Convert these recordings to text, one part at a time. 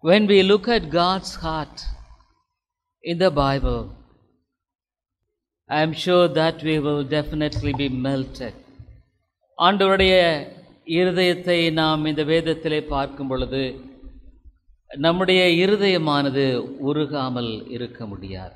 When we look at God's heart in the Bible, I am sure that we will definitely be melted. ஆண்டவருடைய இருதயத்தை நாம் இந்த வேதத்திலே பார்க்கும் பொழுது நம்முடைய இருதயமானது உருகாமல் இருக்க முடியாது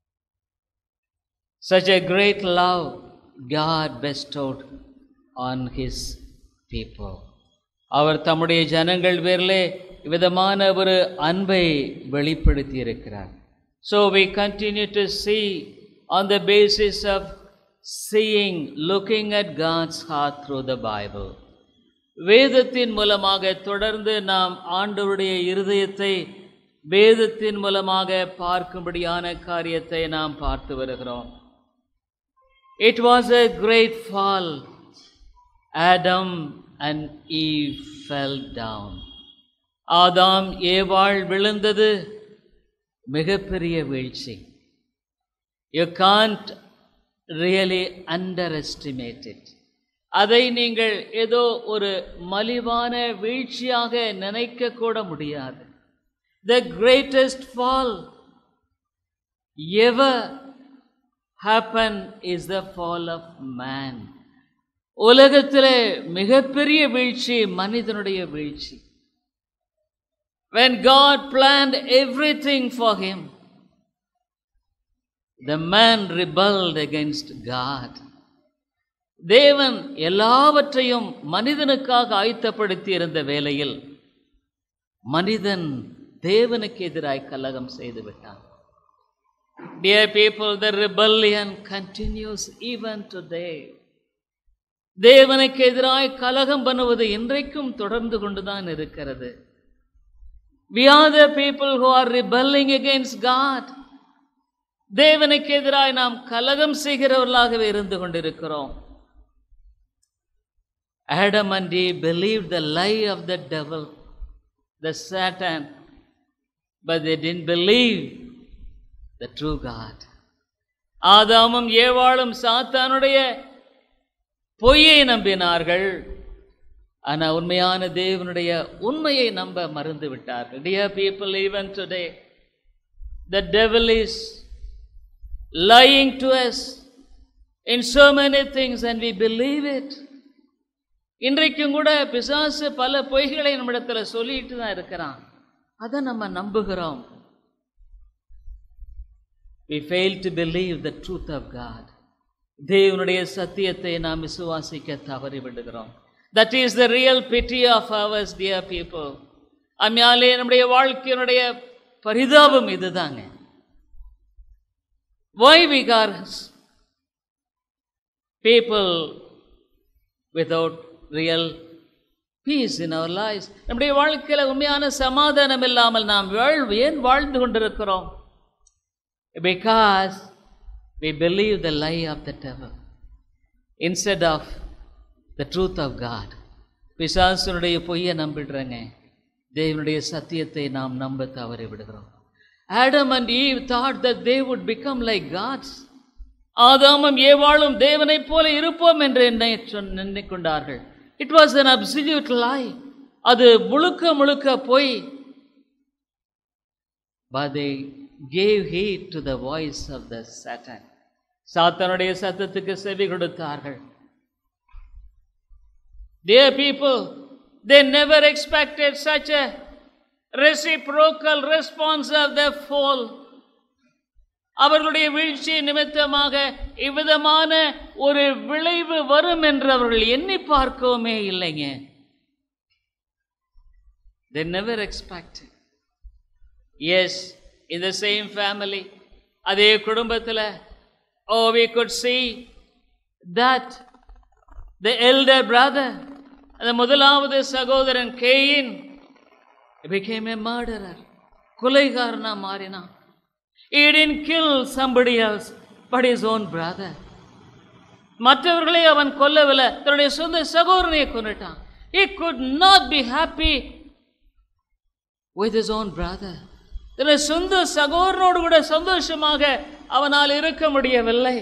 such a great love God bestowed on his people. அவர் தம்முடைய ஜனங்கள் பேரிலே விதமான ஒரு அன்பை வெளிப்படுத்தி இருக்கிறார் so we continue to see on the basis of seeing looking at God's heart through the Bible வேதத்தின் மூலமாக தொடர்ந்து நாம் ஆண்டவருடைய இருதயத்தை வேதத்தின் மூலமாக பார்க்கும்படியான காரியத்தை நாம் பார்த்து வருகிறோம் It was a great fall. Adam and Eve fell down. ஆதாம் ஏவாள் விழுந்தது மிகப்பெரிய வீழ்ச்சி you can't really underestimate it அதை நீங்கள் ஏதோ ஒரு மலிவான வீழ்ச்சியாக நினைக்க கூட முடியாது the greatest fall ever happen is the fall of man உலகத்திலே மிகப்பெரிய வீழ்ச்சி மனிதனுடைய வீழ்ச்சி when god planned everything for him the man rebelled against god தேவன் எல்லாவற்றையும் மனிதனுக்காக ஆயத்தப்படுத்தி இருந்த வேளையில் மனிதன் தேவனுக்கு எதிராய் கலகம் செய்து விட்டான் Dear people, the rebellion continues even today. தேவனுக்கு எதிராய் கலகம் பண்ணுவது இன்றைக்கும் தொடர்ந்து கொண்டுதான் இருக்கிறது We are the people who are rebelling against God. தேவனுக்கு எதிராய் நாம் கலகம் செய்கிறவர்களாகவே இருந்து கொண்டிருக்கிறோம் Adam and Eve believed the lie of the devil, the Satan, but they didn't believe the true God. ஆதாமும் ஏவாளும் சாத்தானுடைய பொய்யை நம்பினார்கள் ஆனா உண்மையான தேவனுடைய உண்மையை நம்ப மறந்து விட்டார்கள் dear people even today the devil is lying to us in so many things and we believe it இன்றைக்கும் கூட பிசாசு பல பொய்களை நம்மிடத்துல சொல்லிட்டு தான் இருக்கிறான் அதை நம்ம நம்புகிறோம் we fail to believe the truth of God. தேவனுடைய சத்தியத்தை நாம் விசுவாசிக்க தவறி விடுகிறோம் that is the real pity of ours dear people அம்மையாலே நம்முடைய வாழ்க்கையினுடைய பரிதாபம் இதுதாங்க why because people without real peace in our life நம்முடைய வாழ்க்கையில் உண்மையான சமாதானம் இல்லாமல் நாம் வாழ் ஏன் வாழ்ந்து கொண்டிருக்கிறோம் because we believe the lie of the devil instead of the truth of God. பிசாசனுடைய பொய்யை நம்பிடுறேங்க தேவனுடைய சத்தியத்தை நாம் நம்ப தவறி விடுகிறோம் Adam and Eve thought that they would become like gods ஆதாமும் ஏவாளும் தேவனைப் போல இருப்போம் என்று என்னை எண்ணிக்கொண்டார்கள் it was an absolute lie அது முழுக்க முழுக்க பொய் but they gave heed to the voice of the Satan. சாத்தானுடைய சத்தத்துக்கு செவி கொடுத்தார்கள் Dear people, they never expected such a reciprocal response of the fall. அவர்களுடைய வீழ்ச்சி நிமித்தமாக இவ்விதமான ஒரு விளைவு வரும் என்று அவர்கள் எண்ணி பார்க்கவுமே இல்லைங்க they never expected yes in the same family அதே குடும்பத்தில் ஓ we could see that the elder brother அந்த முதலாவது சகோதரன் கேயின் became a murderer கொலைகாரனா மாறினான் he didn't kill somebody else but his own brother மற்றவர்களை அவன் கொல்லவில்லை தன்னுடைய சொந்த சகோதரனை கொண்டுட்டான் he could not be happy with his own brother தன்னுடைய சொந்த சகோதரனோடு கூட சந்தோஷமாக அவனால் இருக்க முடியவில்லை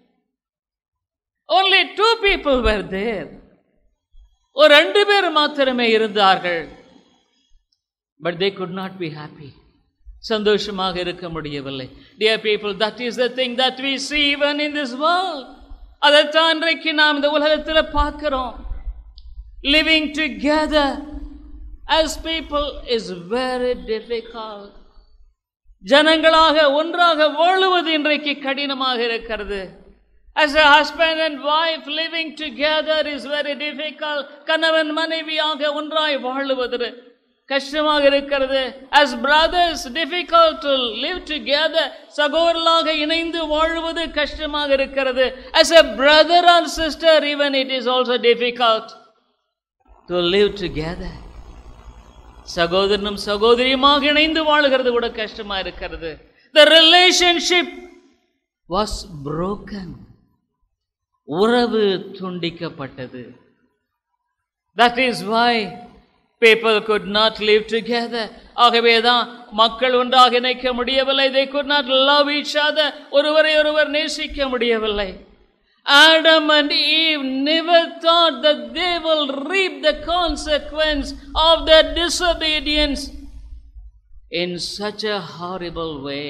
only two people were there ஒரு ரெண்டு பேர் மாத்திரமே இருந்தார்கள் But they could not be happy. சந்தோஷமாக இருக்க முடியவில்லை dear people that is the thing that we see even in this world அதைத்தான் இன்றைக்கு நாம் இந்த உலகத்தில் பார்க்கிறோம் living together as people is very difficult ஜனங்களாக ஒன்றாக வாழுவது இன்றைக்கு கடினமாக இருக்கிறது as a husband and wife living together is very difficult கணவன் மனைவியாக ஒன்றாய் வாழுவது கஷ்டமாக இருக்கிறது as brothers difficult to live together சகோதரர்களாக இணைந்து வாழுவது கஷ்டமாக இருக்கிறது as a brother or sister even it is also difficult to live together சகோதரனும் சகோதரியுமாக இணைந்து வாழுகிறது கூட கஷ்டமா இருக்கிறது the relationship was broken உறவு துண்டிக்கப்பட்டது that is why people could not live together ஆகவே தான் மக்கள் ஒன்றாக இணைக்க முடியவில்லை they could not love each other ஒருவரை ஒருவர் நேசிக்க முடியவில்லை Adam and Eve never thought that they will reap the consequence of their disobedience in such a horrible way.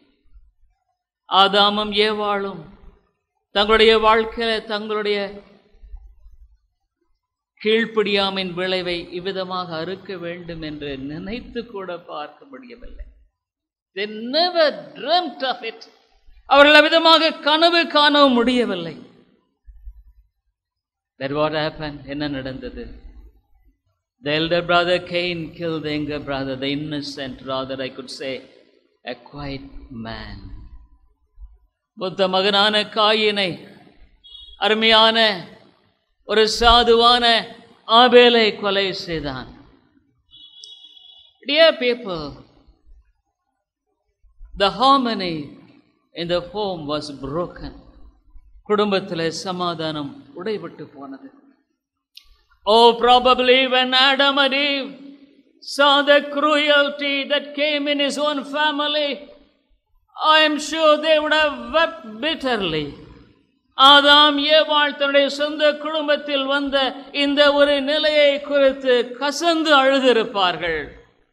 ஆதாமும் ஏவாளும் தங்களுடைய வாழ்க்கையில தங்களுடைய கீழ்ப்படியாமின் விளைவை இவ்விதமாக அறுக்க வேண்டும் என்று நினைத்து கூட பார்க்க முடியவில்லை They never dreamt of it. அவர்கள் அவ்விதமாக கனவு காணவும் முடியவில்லை That what happened? என்ன நடந்தது The elder brother Cain killed the younger brother, the innocent, rather I could say, a quiet man. மூத்த மகனான காயினை அருமையான ஒரு சாதுவான ஆபேலை கொலை செய்தான் Dear people, the harmony in the home was broken. குடும்பத்தில் சமாதானம் உடைபட்டு போனது Oh, probably when Adam and Eve saw the cruelty that came in his own family, I am sure they would have wept bitterly. ஆதாம் ஏவாள் தன்னுடைய சொந்த குடும்பத்தில் வந்த இந்த ஒரு நிலையை குறித்து கசந்து அழுதிருப்பார்கள்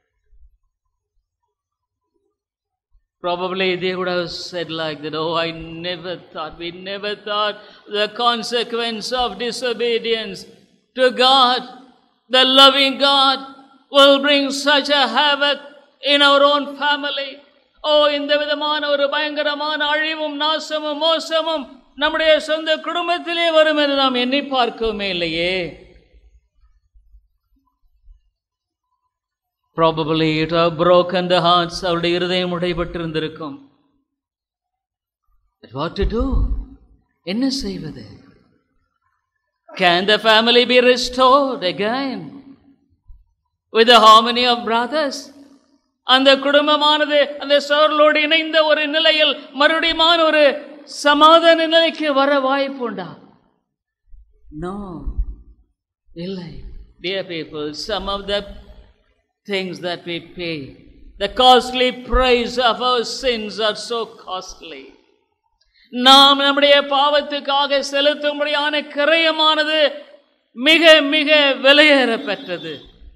Probably they would have said like that, oh, I never thought, we never thought the consequence of disobedience to God, the loving God, will bring such a havoc in our own family. ஓ இந்த விதமான ஒரு பயங்கரமான அழிவும் நாசமும் மோசமும் நம்முடைய சொந்த குடும்பத்திலே வரும் என்று நாம் எண்ணி பார்க்கவுமே இல்லையே Probably it have broken the hearts அவருடைய இருதயம் உடைபட்டிருந்திருக்கும் But what to do? என்ன செய்வது Can the family be restored again with the harmony of brothers? அந்த குடும்பமானது அந்த சோர்களோடு இணைந்த ஒரு நிலையில் மறுபடியுமான ஒரு சமாதான நிலைக்கு வர வாய்ப்பு உண்டா நோ இல்லை dear people some of the things that we pay the costly price of our sins are so costly நாம் நம்முடைய பாவத்துக்காக செலுத்தும்படியான கிரயமானது மிக மிக விலையேற பெற்றது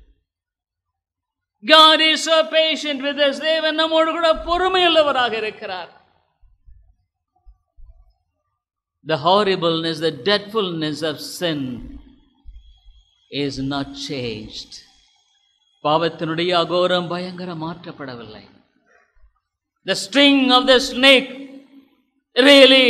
God is so patient with us. தேவன் நம்மோடு கூட பொறுமையுள்ளவராக இருக்கிறார் The horribleness, the dreadfulness of sin is not changed. பாவத்தினுடைய அகோரம் பயங்கரம் மாற்றப்படவில்லை The sting of the snake really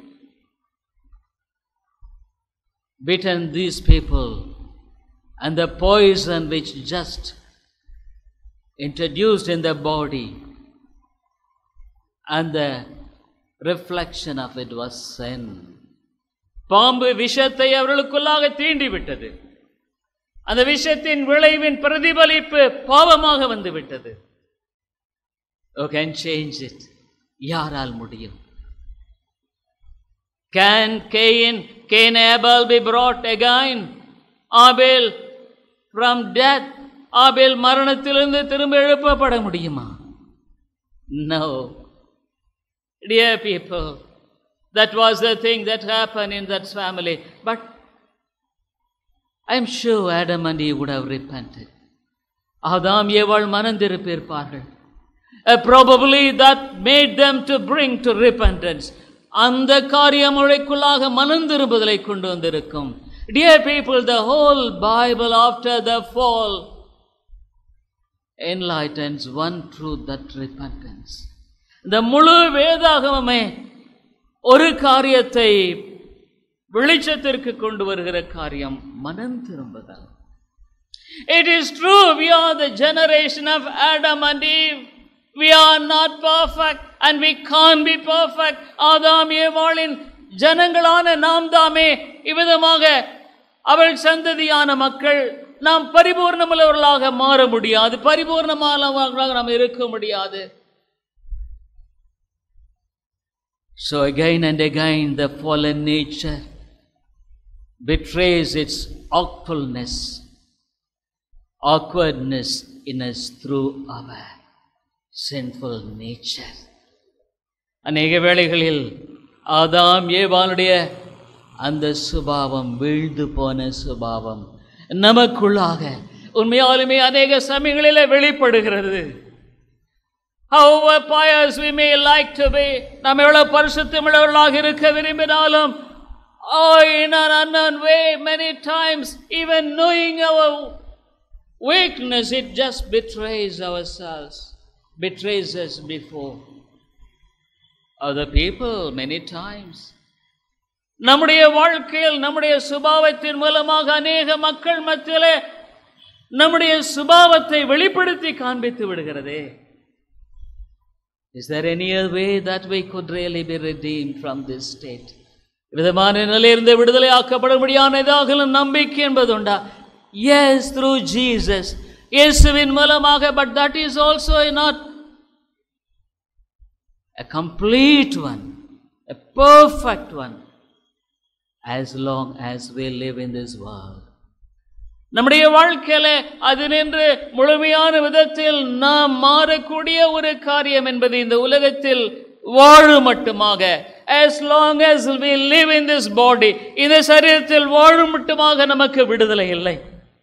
bitten these people and the poison which just introduced in the body and the reflection of it was sin பாம்பு விஷத்தை அவர்களுக்குள்ளாக தீண்டி விட்டது அந்த விஷத்தின் விளைவின் பிரதிபலிப்பு பாவமாக வந்து விட்டது ஓ கேன் சேஞ்ச் இட் யாரால் முடியும் can Cain can Abel be brought again Abel from death ஆபேல் மரணத்திலிருந்து திரும்ப எழுப்பப்பட முடியுமா no Dear people, that was the thing that happened in that family. But I'm sure Adam and Eve would have repented. ஆதாம் ஏவாள் மனந்திருப்பிருப்பார்கள் Uh, probably that made them to bring to repentance அந்த காரியம் உழைக்குள்ளாக மனந்திரும்புதலை கொண்டு வந்திருக்கும் dear people the whole bible after the fall enlightens one truth that repentance இந்த முழு வேதாகமமே ஒரு காரியத்தை வெளிச்சத்திற்கு கொண்டு வருகிற காரியம் மனம் திரும்புதல் It is true, we are the generation of Adam and Eve. We are not perfect and we can't be perfect. ஆதாம் ஏவாளின் ஜனங்களான நாம் தாமே இவ்விதமாக அவள் சந்ததியான மக்கள் நாம் பரிபூர்ணமுள்ளவர்களாக மாற முடியாது பரிபூர்ணமானவர்களாக நாம் இருக்க முடியாது So again and again the fallen nature betrays its awkwardness, awkwardness in us through our sinful nature. அநேக வேளைகளில் ஆதாம் ஏவாளுடைய அந்த சுபாவம் வீழ்ந்து போன சுபாவம் நமக்குள்ளாக உண்மையாலுமே அநேக சமயங்களிலே வெளிப்படுகிறது However pious we may like to be, நாம் எவ்வளவு பரிசுத்தமுள்ளவர்களாக இருக்க விரும்பினாலும் oh, in an unknown way, many times, even knowing our weakness, it just betrays ourselves, betrays us before other people many times. நம்முடைய வாழ்க்கையில் நம்முடைய சுபாவத்தின் மூலமாக அநேக மக்கள் மத்தியிலே நம்முடைய சுபாவத்தை வெளிப்படுத்தி காண்பித்து விடுகிறதே Is there any other way that we could really be redeemed from this state? விதமான நிலையிலிருந்து விடுதலை ஆக்கப்பட முடியாததாக நம்பிக்கை என்பது உண்டா எஸ் த்ரூ ஜீசஸ் இயேசுவின் மூலமாக but that is also not a complete one, a perfect one, as long as we live in this world. நம்முடைய வாழ்க்கையில அது நின்று முழுமையான விதத்தில் நாம் மாறக்கூடிய ஒரு காரியம் என்பது இந்த உலகத்தில் வாழு மட்டுமாக as long as we live in this body இந்த சரீரத்தில் வாழும் மட்டுமாக நமக்கு விடுதலை இல்லை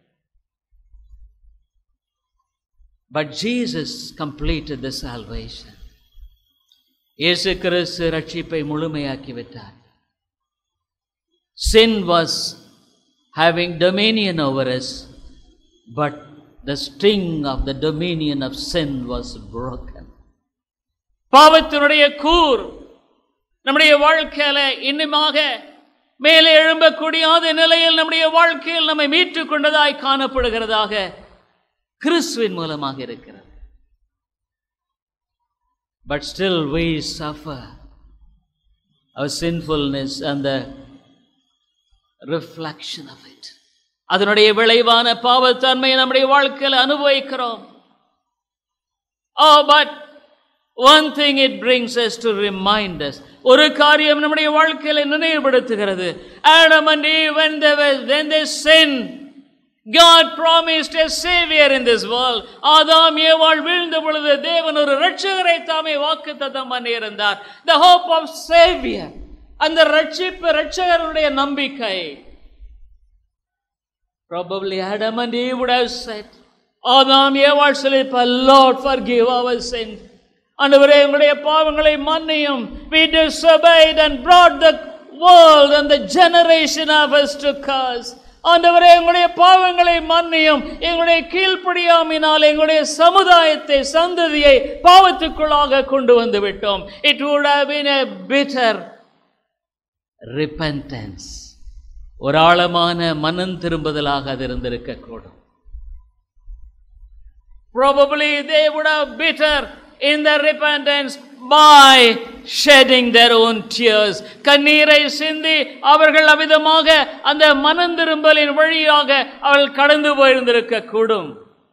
but jesus completed the salvation இயேசு கிறிஸ்து ரட்சிப்பை முழுமையாக்கி விட்டார் sin was having dominion over us but the sting of the dominion of sin was broken பாவத்தினுடைய கூர் நம்முடைய வாழ்க்கையில இன்னுமாக மேலே எழும்பக்கூடியாத நிலையில் நம்முடைய வாழ்க்கையில் நம்மை மீட்டுக் கொண்டதாய் காணப்படுகிறதாக கிறிஸ்துவின் மூலமாக இருக்கிறது but still we suffer our sinfulness and the reflection of it அதனுடைய விளைவான பாவத்தன்மையை நம்முடைய வாழ்க்கையில் அனுபவிக்கிறோம் oh but one thing it brings us to remind us ஒரு காரியம் நம்முடைய வாழ்க்கையில் நினைவுபடுத்துகிறது Adam and Eve when they were when they sinned God promised a savior in this world. ஆதாம் ஏவாள் வீழ்ந்த பொழுது தேவன் ஒரு ரட்சகரை தாமே வாக்குத்தத்தம் பண்ணியிருந்தார் the hope of savior அந்த ரட்சிப்பு ரட்சகருடைய நம்பிக்கை probably Adam and Eve would have said ஆதாம் ஏவாள் சொல்லியிருப்பார் Lord forgive our sins ஆண்டவரே எங்களுடைய பாவங்களை மன்னியும் we disobeyed and brought the world and the generation of us to curse ஆண்டவரே எங்களுடைய பாவங்களை மன்னியும் எங்களுடைய கீழ்ப்படியாமினால் எங்களுடைய சமுதாயத்தை சந்ததியை பாவத்துக்குள்ளாக கொண்டு வந்து விட்டோம் it would have been a bitter repentance ஒரு ஆழமான மனம் திரும்புதலாக அது இருந்திருக்கக்கூடும் probably they would have bitter in their repentance by shedding their own tears கண்ணீரை சிந்தி அவர்கள் அவிதமாக அந்த மனந்திரும்பலின் வழியாக அவள் கடந்து போயிருந்திருக்க கூடும்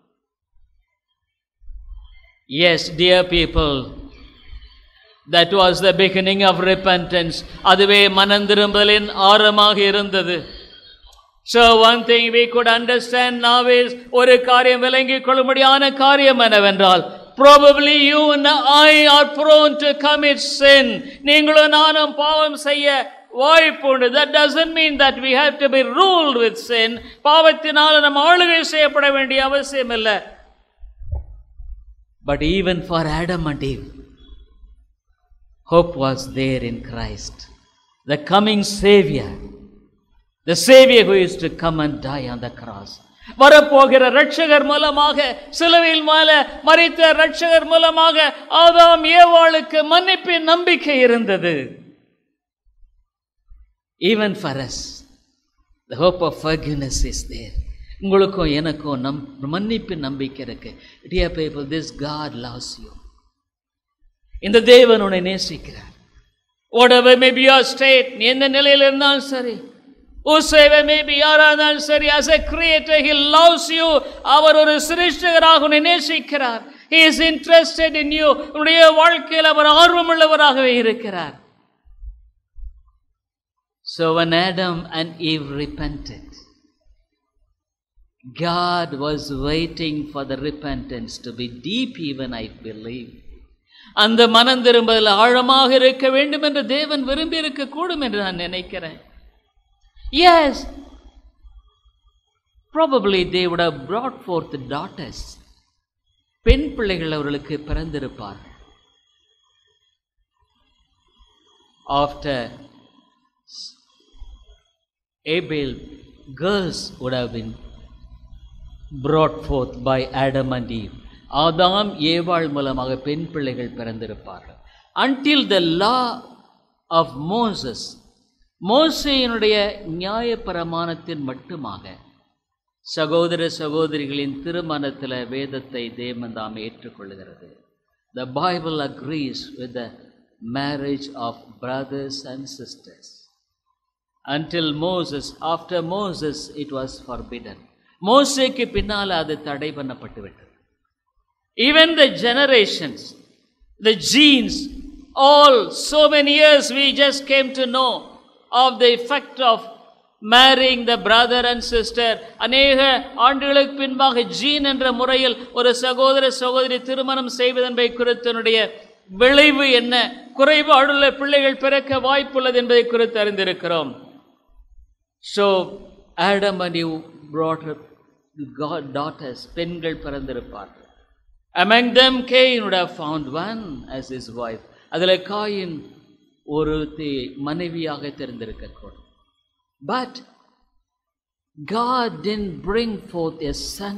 yes dear people that was the beginning of repentance அதுவே மனந்திரும்பலின் ஆரமாக இருந்தது So one thing we could understand now is ஒரு காரியம் விளங்கிக் கொள்ளும்படியான காரியம் என்னவென்றால் probably you and I are prone to commit sin நீங்களும் நானும் பாவம் செய்ய வாய்ப்பு உண்டு that doesn't mean that we have to be ruled with sin பாவத்தினால் நம்ம ஆளுகை செய்யப்பட வேண்டிய அவசியம் இல்லை But even for Adam and Eve, hope was there in Christ. The coming Savior, the Savior who is to come and die on the cross. வரப்போகிற ரட்சகர் மூலமாக சிலுவையில் மேல மறித்த ரட்சகர் மூலமாக ஆதாம் ஏவாளுக்கு மன்னிப்பின் நம்பிக்கை இருந்தது even for us the hope of forgiveness is there உங்களுக்கும் எனக்கும் நம் மன்னிப்பின் நம்பிக்கை இருக்கு dear people this God loves you இந்த தேவன் உன்னை நேசிக்கிறார் whatever may be your state நீ எந்த நிலையில் இருந்தாலும் சரி whosoever may be யாரா இருந்தாலும் சரி as a creator he loves you அவர் ஒரு சிருஷ்டகராக உன்னை நேசிக்கிறார் he is interested in you உன்னுடைய வாழ்க்கையில் அவர் ஆர்வமுள்ளவராகவே இருக்கிறார் so when Adam and Eve repented God was waiting for the repentance to be deep even I believe அந்த மனம் திரும்பதில் ஆழமாக இருக்க வேண்டும் என்று தேவன் விரும்பி இருக்க கூடும் என்று நான் நினைக்கிறேன் yes probably they would have brought forth daughters பெண் பிள்ளைகள் அவர்களுக்கு பிறந்திருப்பார்கள் after Abel girls would have been brought forth by Adam and Eve ஆதாம் ஏவாள் மூலமாக பெண் பிள்ளைகள் பிறந்திருப்பார்கள் until the law of Moses மோசையினுடைய நியாயப்பிரமாணத்தின் மட்டுமாக சகோதர சகோதரிகளின் திருமணத்தில் வேதத்தை தேவன் தாம் ஏற்றுக்கொள்கிறது the Bible agrees with the marriage of brothers and sisters until Moses after Moses it was forbidden மோசைக்கு பின்னால் அது தடை பண்ணப்பட்டு விட்டது even the generations, the genes, all so many years we just came to know of the effect of marrying the brother and sister. அநேக ஆண்டுகளுக்கு பின்பாக gene என்ற முறையில் ஒரு சகோதர சகோதரி திருமணம் செய்வதன்பை குறித்தனுடைய விளைவு என்ன குறைபாடுள்ள பிள்ளைகள் பிறக்க வாய்ப்புள்ளது என்பதை குறித்து அறிந்திருக்கிறோம் so Adam and you brought up God daughters பெண்கள் பிறந்திருப்பார்கள் Among them, Cain would have found one as his wife. அதில் காயின் ஒரு மனைவியாக தெரிந்திருக்கக்கூடும் but God didn't bring forth a son.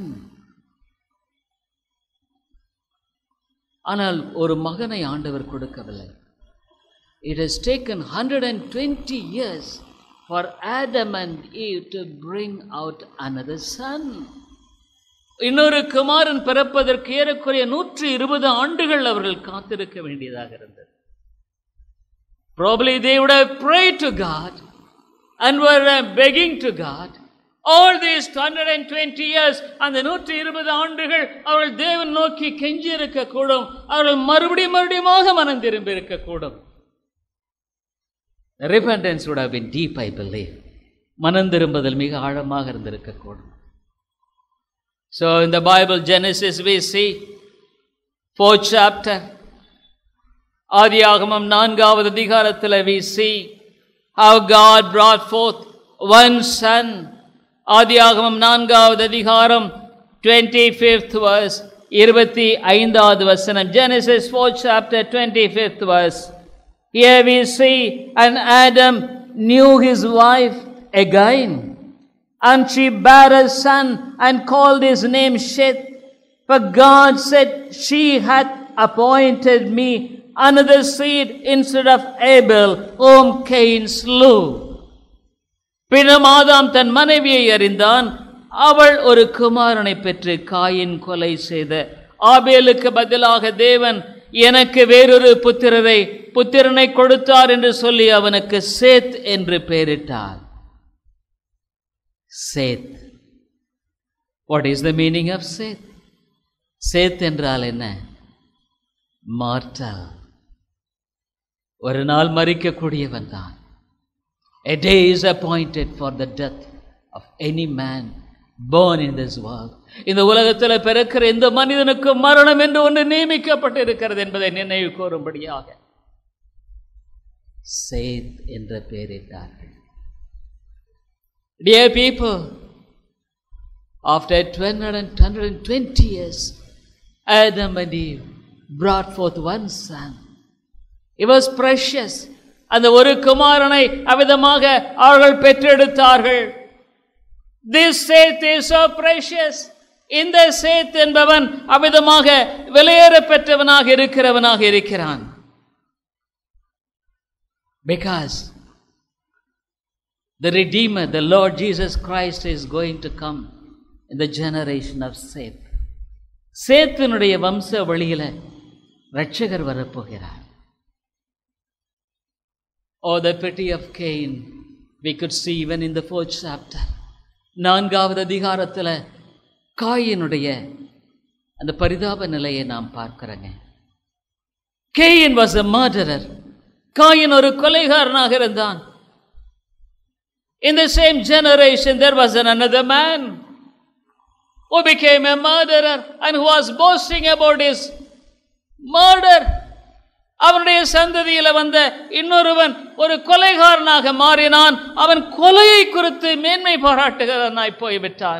ஆனால் ஒரு மகனை ஆண்டவர் கொடுக்கவில்லை it has taken hundred and twenty years for Adam and Eve to bring out another son இன்னொரு குமாரன் பிறப்பதற்கு ஏறக்குறைய நூற்றி இருபது ஆண்டுகள் அவர்கள் காத்திருக்க வேண்டியதாக இருந்தது Probably they would have prayed to God and were uh, begging to God. All these 120 years, அந்த நூற்றி இருபது ஆண்டுகள் அவர்கள் தேவன் நோக்கி கெஞ்சி இருக்கக்கூடும் அவர்கள் மறுபடியும் மறுபடியுமாக மனம் திரும்பி இருக்கக்கூடும் repentance would have been deep I believe மனம் திரும்புதல் மிக ஆழமாக இருந்திருக்கக்கூடும் So in the Bible, Genesis, we see fourth chapter. ஆதியாகமம் நான்காவது அதிகாரத்தில் we see how God brought forth one son. ஆதியாகமம் நான்காவது அதிகாரம் 25th verse இருபத்தி ஐந்தாவது வசனம் Genesis 4th chapter 25th verse Here we see and Adam knew his wife again and she bare a son and called his name Sheth. For God said, She hath appointed me another seed instead of Abel, whom Cain slew. பின்னும் ஆதாம் தன் மனைவியை அறிந்தான் அவள் ஒரு குமாரனை பெற்று coin கொலை செய்த ஆபேலுக்கு பதிலாக தேவன் எனக்கு வேறொரு புத்திரரை புத்திரனை கொடுத்தார் என்று சொல்லி அவனுக்கு சேத் என்று பெயரிட்டார் Seth what is the meaning of Seth சேத் என்றால் என்ன மார்டல் ஒரு நாள் மறிக்கக்கூடியவன் தான் A day is appointed for the death of any man born in this world. இந்த உலகத்தில் பிறக்கிற எந்த மனிதனுக்கும் மரணம் என்று ஒன்று நியமிக்கப்பட்டு இருக்கிறது என்பதை நினைவு கூறும்படியாக சேத் என்ற பெயரிட்டார்கள் Dear people, after 120 years, Adam and Eve brought forth one son. It was precious. அந்த ஒரு குமாரனை அவ்விதமாக அவர்கள் பெற்றெடுத்தார்கள் this Seth is so precious இந்த சேத் என்பவன் அவ்விதமாக விலையேற பெற்றவனாக இருக்கிறவனாக இருக்கிறான் because the redeemer the lord jesus christ is going to come in the generation of seth சேத்தினுடைய வம்ச வழியில ரட்சகர் வரப்போகிறார் Oh, the pity of Cain. We could see even in the fourth chapter. நான்காவது அதிகாரத்தில் காயினுடைய அந்த பரிதாப நிலையை நாம் பார்க்கிறோங்க கேயின் வாஸ் a murderer காயின் ஒரு கொலைகாரனாக இருந்தான் in the same generation there was an another man who became a murderer and who was boasting about his murder அவனுடைய சந்ததியில வந்த இன்னொருவன் ஒரு கொலைகாரனாக மாறினான் அவன் கொலையை குறித்து மேன்மை பாராட்டுகிறவனாய் போய்விட்டான்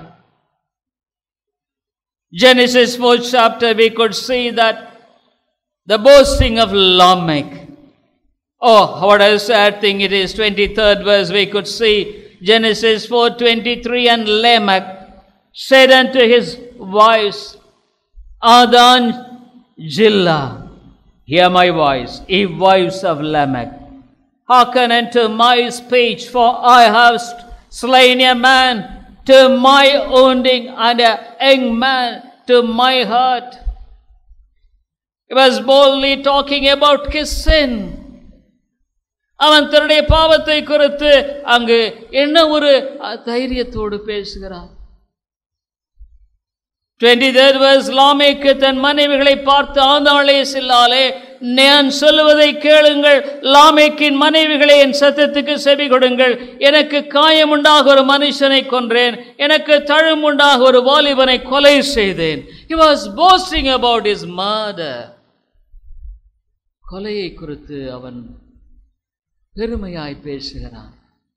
Genesis 4th chapter we could see that the boasting of Lamech. Oh, what a sad thing it is. 23rd verse we could see Genesis 4:23 and Lamech said unto his wives, Adan Jilla, hear my voice, ye wives of Lamech. Hearken unto my speech, for I have st- slain a man to my wounding and a young man to my hurt. He was boldly talking about his sin. அவன் தன்னுடைய பாவத்தை குறித்து அங்கு என்ன ஒரு அஹ், தைரியத்தோடு பேசுகிறார் டுவெண்ட்டி தேர்ட் வர்ஸ் லாமேக்கு தன் மனைவிகளை பார்த்து ஆந்தாளே சில்லாலே நான் சொல்லுவதை கேளுங்கள் லாமேக்கின் மனைவிகளை என் சத்தத்துக்கு செவி கொடுங்கள் எனக்கு காயமுண்டாக ஒரு மனுஷனை கொன்றேன் எனக்கு தழுமுண்டாக ஒரு வாலிபனை கொலை செய்தேன் he was boasting about his murder கொலையை குறித்து அவன் பெருமையாய் பேசுகிறான்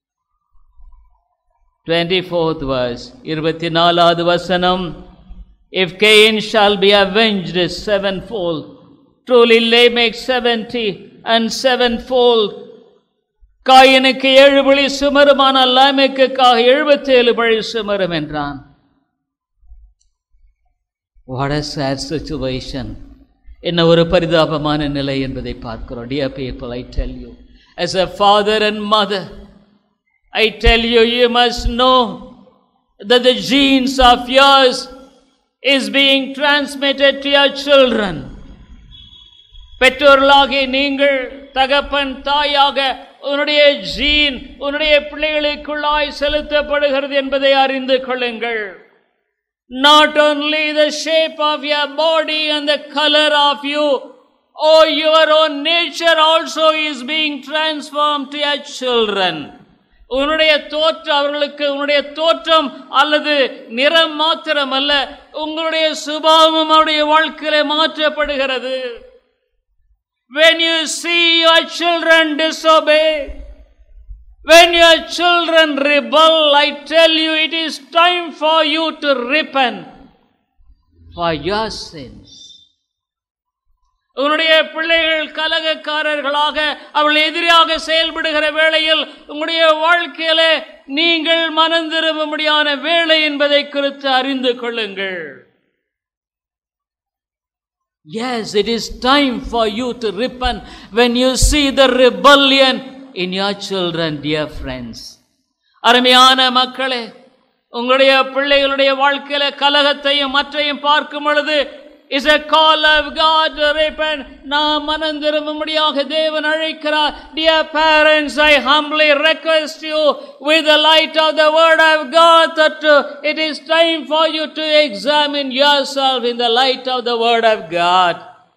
டுவெண்ட்டி ஃபோர்த் வர்ஸ் இருபத்தி நாலாவது வசனம் if Cain shall be avenged sevenfold truly Lamech seventy and sevenfold காயனுக்கு ஏழு பழி சுமருமானால் லாமெக்குக்காக எழுபத்தேழு பழி சுமரும் என்றான் What a sad situation. என்ன ஒரு பரிதாபமான நிலை என்பதை பார்க்கிறோம் dear people I tell you as a father and mother I tell you you must know that the genes of yours is being transmitted to your children பெற்றோர்களாகிய நீங்கள் தகப்பன் தாயாக உன்னுடைய ஜீன் உன்னுடைய பிள்ளைகளுக்குள்ளாய் செலுத்தப்படுகிறது என்பதை அறிந்து கொள்ளுங்கள் not only the shape of your body and the color of you, oh, your own nature also is being transformed to your children. உன்னுடைய தோற்றம் அவர்களுக்கு உன்னுடைய தோற்றம் அல்லது நிறம் மாத்திரம் அல்ல உங்களுடைய சுபாவம் அவருடைய வாழ்க்கையில மாற்றப்படுகிறது when you see your children disobey when your children rebel, I tell you, it is time for you to repent for your sins. உன்னுடைய பிள்ளைகள் கலகக்காரர்களாக அவள் எதிராக செயல்படுகிற வேளையில் உங்களுடைய வாழ்க்கையில நீங்கள் மனம் திரும்பும்படியான வேலை என்பதை குறித்து அறிந்து கொள்ளுங்கள் Yes, it is time for you to repent when you see the rebellion in your children, dear friends. அருமையான மக்களே உங்களுடைய பிள்ளைகளுடைய வாழ்க்கையில கலகத்தையும் மற்றையும் பார்க்கும் பொழுது is a call of God to repent நாம் மனம் திரும்பும்படியாக தேவன் அழைக்கிறார் dear parents I humbly request you with the light of the word of God that uh, it is time for you to examine yourself in the light of the word of God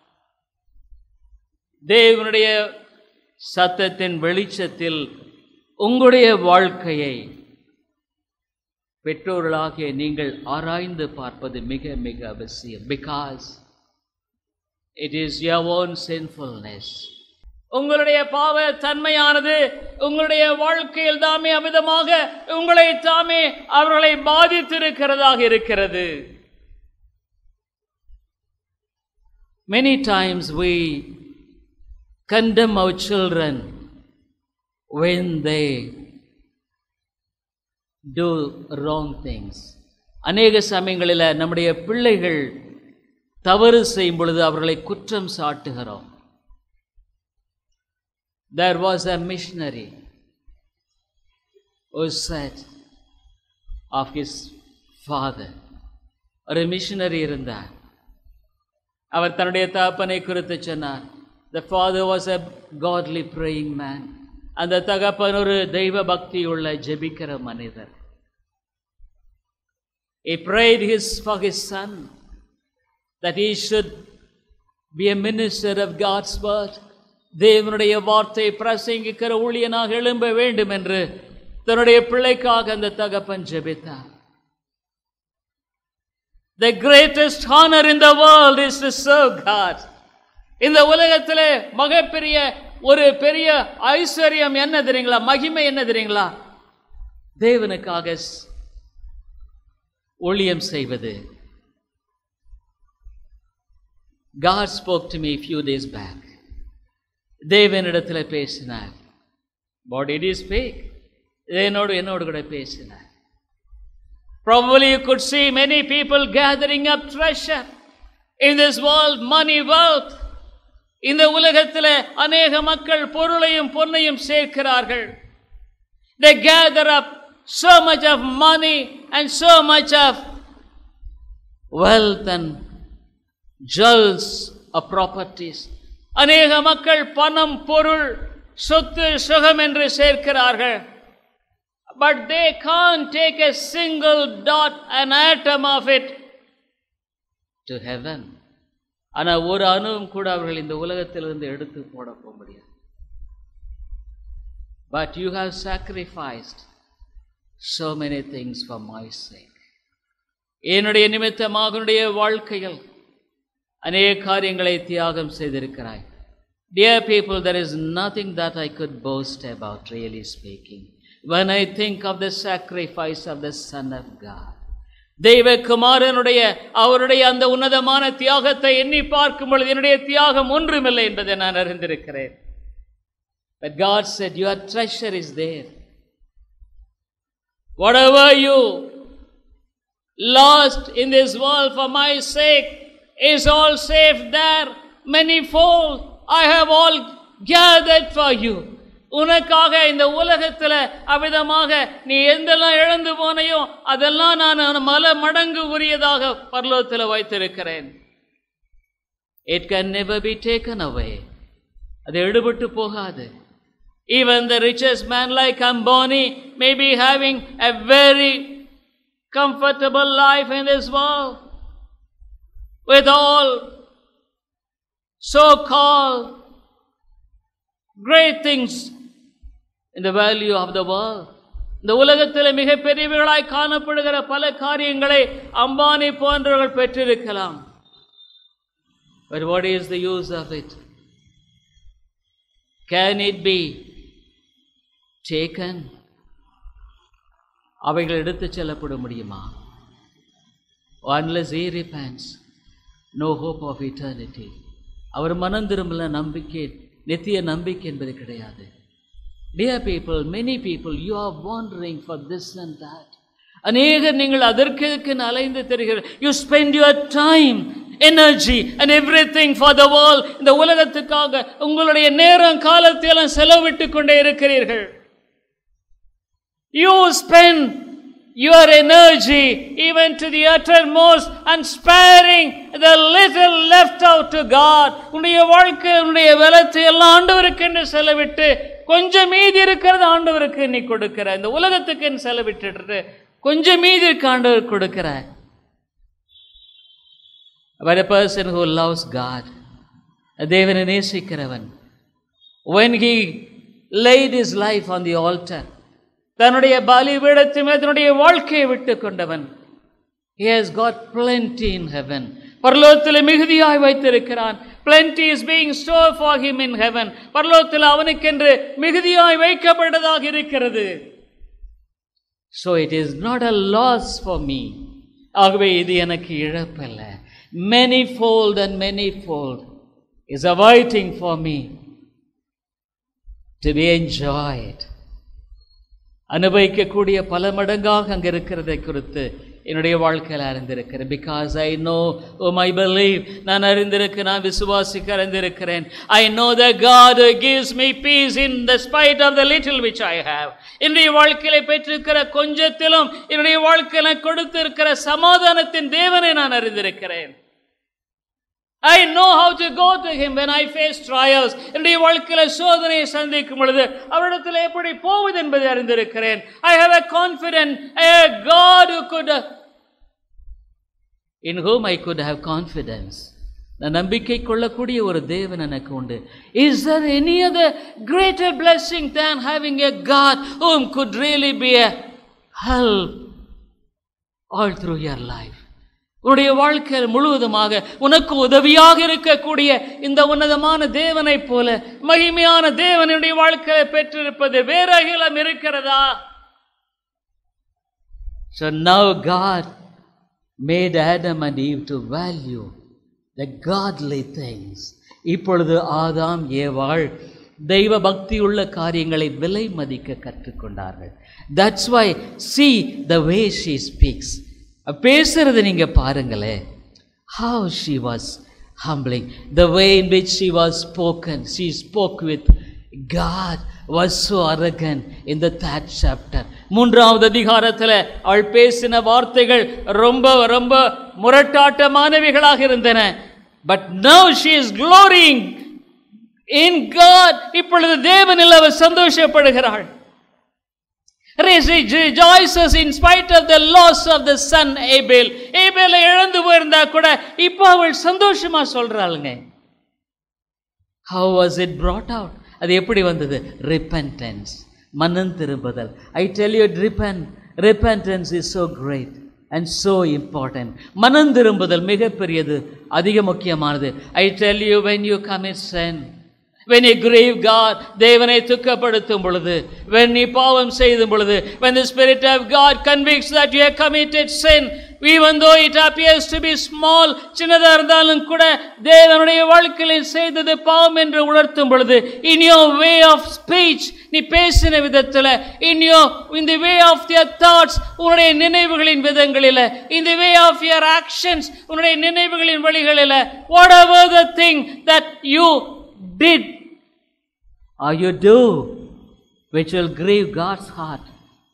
தேவனுடைய சத்தத்தின் வெளிச்சத்தில் உங்களுடைய வாழ்க்கையை பெற்றோர்களாகிய நீங்கள் ஆராய்ந்து பார்ப்பது மிக மிக அவசியம் because it is your own sinfulness உங்களுடைய பாவ தன்மையானது உங்களுடைய வாழ்க்கையில் தாமே அமிதமாக உங்களை தாமே அவர்களை பாதித்திருக்கிறதாக இருக்கிறது Many times we condemn our children when they do wrong things. அநேக சமயங்களில் நம்முடைய பிள்ளைகள் தவறு செய்யும் பொழுது அவர்களை குற்றம் சாட்டுகிறோம் There was a missionary who said of his father. ஒரு மிஷனரி இருந்தார் அவர் தன்னுடைய தகப்பனை குறித்து சொன்னார் the father was a godly praying man அந்த தகப்பன் ஒரு தெய்வ பக்தியுள்ள ஜெபிக்கிற மனிதர் He prayed his for his son that he should be a minister of God's word. தேவனுடைய வார்த்தை பிரசங்கிக்கிற ஊழியனாக எழும்ப வேண்டும் என்று தன்னுடைய பிள்ளைக்காக அந்த தகப்பன் ஜெபித்தார் The greatest honor in the world is to serve God. இந்த உலகத்திலே மகப்பெரிய ஒரு பெரிய ஐஸ்வர்யம் என்ன தெரியுங்களா மகிமை என்ன தெரியுங்களா தேவனுக்காக ஸ்- ஊழியம் செய்வது God spoke to me a few days back. தேவனிடத்தில் பேசினார் What did he speak? என்னோடு என்னோடு கூட பேசினார் Probably you could see many people gathering up treasure in this world, money, wealth. இந்த உலகத்தில் அநேக மக்கள் பொருளையும் பொன்னையும் சேர்க்கிறார்கள் They gather up so much of money and so much of wealth and jewels of properties. அநேக மக்கள் பணம் பொருள் சொத்து சுகம் என்று சேர்க்கிறார்கள் but they can't take a single dot, an atom of it to heaven. ஆனா ஒரு அணுவும் கூட அவர்கள் இந்த உலகத்திலிருந்து எடுத்து போட போக முடியாது But you have sacrificed so many things for my sake. என்னுடைய நிமித்தமாக உன்னுடைய வாழ்க்கையில் அநேக காரியங்களை தியாகம் செய்திருக்கிறாய் Dear people, there is nothing that I could boast about, really speaking, when I think of the sacrifice of the Son of God. தெய்வகுமாரனுடைய அவருடைய அந்த உன்னதமான தியாகத்தை எண்ணி பார்க்கும் பொழுது என்னுடைய தியாகம் ஒன்றுமில்லை என்பதை நான் அறிந்திருக்கிறேன் But God said, Your treasure is there. Whatever you lost in this world for my sake is all safe there, manifold. I have all gathered for you. உனக்காக இந்த உலகத்துல அவ்விதமாக நீ எந்தெல்லாம் இழந்து போனையோ அதெல்லாம் நான் மல மடங்கு உரியதாக பரலோகத்தில் வைத்திருக்கிறேன் it can never be taken away அது எடுபட்டு போகாது Even the richest man like Ambani may be having a very comfortable life in this world with all so called great things in the value of the world. இந்த உலகத்தில் மிக பெரியவர்களாய் காணப்படுகிற பல காரியங்களை அம்பானி போன்றவர்கள் பெற்றிருக்கலாம் But what is the use of it? Can it be taken? அவைகள் எடுத்துச் செல்லப்பட முடியுமா unless he repents no hope of eternity அவர் மனம் திரும்பல நம்பிக்கை நித்திய நம்பிக்கை என்பது கிடையாது Dear people, many people, you are wandering for this and that. அநேகர் நீங்கள் அதற்கு இதற்கு அலைந்து தெரிகிறீர்கள் you spend your time energy and everything for the world இந்த உலகத்துக்காக உங்களுடைய நேரம் காலத்தை எல்லாம் செலவிட்டு கொண்டே இருக்கிறீர்கள் you spend your energy even to the uttermost and sparing the little left out to God உன்னுடைய வாழ்க்கை உன்னுடைய பலத்தை எல்லாம் ஆண்டவருக்கு என்று செலவிட்டு கொஞ்சம் மீதி இருக்கிறது ஆண்டவருக்கு நீ கொடுக்கிற இந்த உலகத்துக்கு நீ செலவிட்டுட்டு கொஞ்சம் மீதி இருக்கு ஆண்டவருக்கு கொடுக்கிற But a person who loves God, தேவனை நேசிக்கிறவன் when he laid his life on the altar தன்னுடைய பலிபீடத்து மேல் தன்னுடைய வாழ்க்கையை விட்டு கொண்டவன் he has got plenty in heaven பரலோகத்தில் மிகுதியாய் வைத்திருக்கிறான் plenty is being stored for him in heaven பரலோகத்தில் அவனுக்கென்று மிகுதியாய் வைக்கப்பட்டதாக இருக்கிறது so it is not a loss for me ஆகவே இது எனக்கு இழப்பல்ல Manyfold and manyfold is awaiting for me to be enjoyed. அனுபவிக்கக்கூடிய பல மடங்காக அங்க இருக்கிறதை குறித்து என்னுடைய வாழ்க்கையில் அறிந்திருக்கிறேன் because I know oh my believe நான் அறிந்திருக்க நான் விசுவாசிக்க அறிந்திருக்கிறேன் I know the God who gives me peace in the spite of the little which I have என்னுடைய வாழ்க்கையில பெற்றிருக்கிற கொஞ்சத்திலும் என்னுடைய வாழ்க்கையில கொடுத்திருக்கிற சமாதானத்தின் தேவனை நான் அறிந்திருக்கிறேன் I know how to go to him when I face trials. என்னுடைய வாழ்க்கையில சோதனையை சந்திக்கும் பொழுது அவரிடத்தில் எப்படி போவது என்பதை அறிந்திருக்கிறேன் I have a confident a God who could in whom I could have confidence. நான் நம்பிக்கை கொள்ளக்கூடிய ஒரு தேவன் எனக்கு உண்டு is there any other greater blessing than having a God whom could really be a help all through your life உன்னுடைய வாழ்க்கையில் முழுவதுமாக உனக்கு உதவியாக இருக்கக்கூடிய இந்த உன்னதமான தேவனைப் போல மகிமையான தேவனுடைய வாழ்க்கையை பெற்றிருப்பது வேற அகிலம் இருக்கிறதா So now God made Adam and Eve to value the godly things. இப்பொழுது ஆதாம் ஏவாள் தெய்வ பக்தியுள்ள காரியங்களை விலை மதிக்க கற்றுக்கொண்டார்கள் that's why see the way she speaks பேசுறது நீங்க பாருங்களேன் how she was humbling the way in which she was spoken she spoke with God was so arrogant இந்த தேர்ட் சாப்டர் மூன்றாவது அதிகாரத்தில் அவள் பேசின வார்த்தைகள் ரொம்ப ரொம்ப முரட்டாட்டமானவைகளாக இருந்தன but now she is glorying in God இப்பொழுது தேவனில் அவர் சந்தோஷப்படுகிறாள் rejoices in spite of the loss of the son Abel. ஏபேலை இழந்து போயிருந்தா கூட இப்போ அவள் சந்தோஷமா சொல்றாளுங்க how was it brought out அது எப்படி வந்தது repentance மனம் திரும்புதல் I tell you repent repentance is so great and so important மனம் திரும்புதல் மிகப்பெரியது அதிக முக்கியமானது I tell you when you commit sin when you grieve God தேவனை துக்கப்படுத்தும் பொழுது when நீ பாவம் செய்தும் பொழுது when the spirit of God convicts that you have committed sin even though it appears to be small சின்னதா இருந்தாலும் கூட தேவனுடைய வாழ்க்கையில் செய்தது பாவம் என்று உணர்த்தும் பொழுது in your way of speech நீ பேசின விதத்தில் in your in the way of your thoughts உன்னுடைய நினைவுகளின் விதங்களில் in the way of your actions உன்னுடைய நினைவுகளின் வழிகளில் whatever the thing that you did or you do which will grieve God's heart.